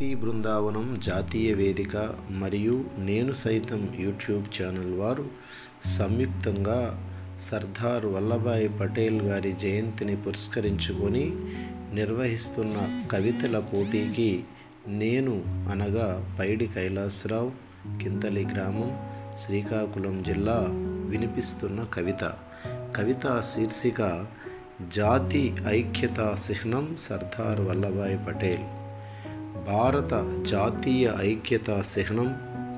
బృందావనం జాతీయ వేదిక మరియు నేను సైతం యూట్యూబ్ ఛానల్ వారు సంయుక్తంగా సర్దార్ వల్లభాయ్ పటేల్ గారి జయంతిని పురస్కరించుకొని నిర్వహిస్తున్న కవితల పోటీకి నేను అనగా పైడి కైలాసరావు కింతలి గ్రామం శ్రీకాకుళం జిల్లా వినిపిస్తున్న కవిత కవిత శీర్షిక జాతి ఐక్యతా చిహ్నం సర్దార్ వల్లభాయ్ పటేల్ భారత జాతీయ ఐక్యతా చిహ్నం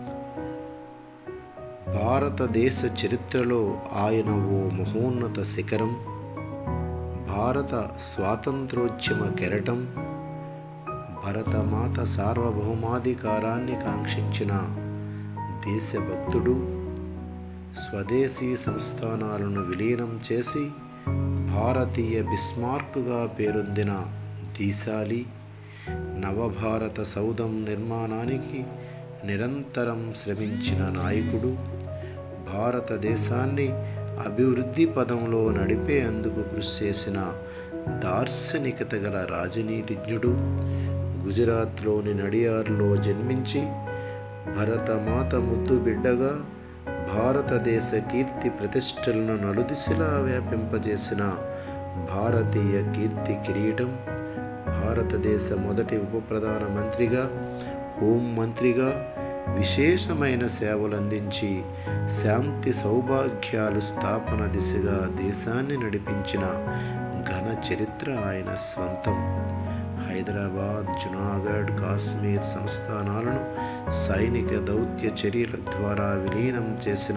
భారతదేశ చరిత్రలో ఆయన ఓ మహోన్నత శిఖరం భారత స్వాతంత్రోద్యమ కెరటం భరతమాత సార్వభౌమాధికారాన్ని కాంక్షించిన దేశభక్తుడు స్వదేశీ సంస్థానాలను విలీనం చేసి భారతీయ బిస్మార్క్గా పేరొందిన దీశాలి నవభారత సౌధం నిర్మాణానికి నిరంతరం శ్రమించిన నాయకుడు భారతదేశాన్ని అభివృద్ధి పదంలో నడిపేందుకు కృషి చేసిన దార్శనికత గల రాజనీతిజ్ఞుడు గుజరాత్లోని నడియార్లో జన్మించి భరతమాత ముద్దు బిడ్డగా భారతదేశ కీర్తి ప్రతిష్టలను నలుదిశలా వ్యాపింపజేసిన భారతీయ కీర్తి కిరీటం భారతదేశ మొదటి ఉప ప్రధానమంత్రిగా హోం మంత్రిగా విశేషమైన సేవలు అందించి శాంతి సౌభాగ్యాలు స్థాపన దిశగా దేశాన్ని నడిపించిన ఘన చరిత్ర ఆయన స్వంతం హైదరాబాద్ జునాగఢ్ కాశ్మీర్ సంస్థానాలను సైనిక దౌత్య చర్యల ద్వారా విలీనం చేసిన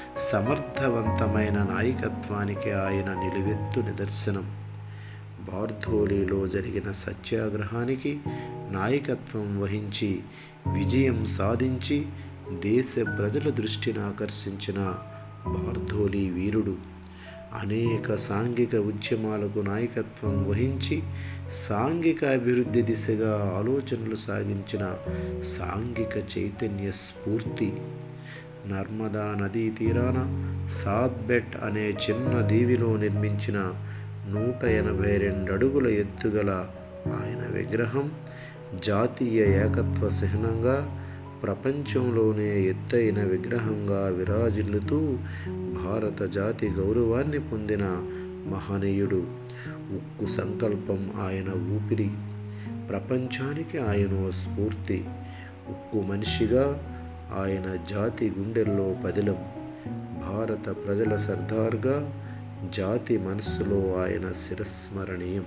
సమర్థవంతమైన నాయకత్వానికి ఆయన నిలువెత్తు నిదర్శనం బార్ధోలీలో జరిగిన సత్యాగ్రహానికి నాయకత్వం వహించి విజయం సాధించి దేశ ప్రజల దృష్టిని ఆకర్షించిన బార్ధోలీ వీరుడు అనేక సాంఘిక ఉద్యమాలకు నాయకత్వం వహించి సాంఘిక అభివృద్ధి దిశగా ఆలోచనలు సాగించిన సాంఘిక చైతన్య స్ఫూర్తి నర్మదా నదీ తీరాన సాద్బెట్ అనే చిన్న దీవిలో నిర్మించిన నూట ఎనభై రెండు అడుగుల ఎత్తుగల ఆయన విగ్రహం జాతీయ ఏకత్వ చిహ్నంగా ప్రపంచంలోనే ఎత్తైన విగ్రహంగా విరాజిల్లుతూ భారత జాతి గౌరవాన్ని పొందిన మహనీయుడు ఉక్కు సంకల్పం ఆయన ఊపిరి ప్రపంచానికి ఆయన ఓ స్ఫూర్తి ఉక్కు మనిషిగా ఆయన జాతి గుండెల్లో పదిలం భారత ప్రజల సర్దార్గా జాతి మనస్సులో ఆయన శిరస్మరణీయం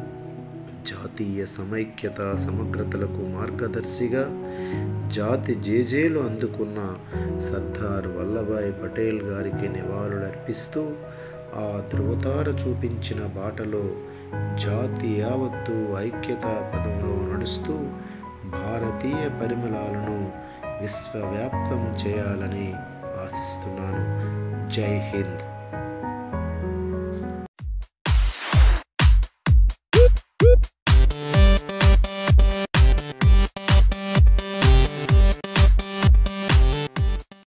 జాతీయ సమైక్యత సమగ్రతలకు మార్గదర్శిగా జాతి జేజేలు అందుకున్న సర్దార్ వల్లభాయ్ పటేల్ గారికి నివాళులర్పిస్తూ ఆ ధృవతార చూపించిన బాటలో జాతి యావత్తు ఐక్యతా పదంలో నడుస్తూ భారతీయ పరిమళాలను విశ్వవ్యాప్తం చేయాలని ఆశిస్తున్నాను జై హింద్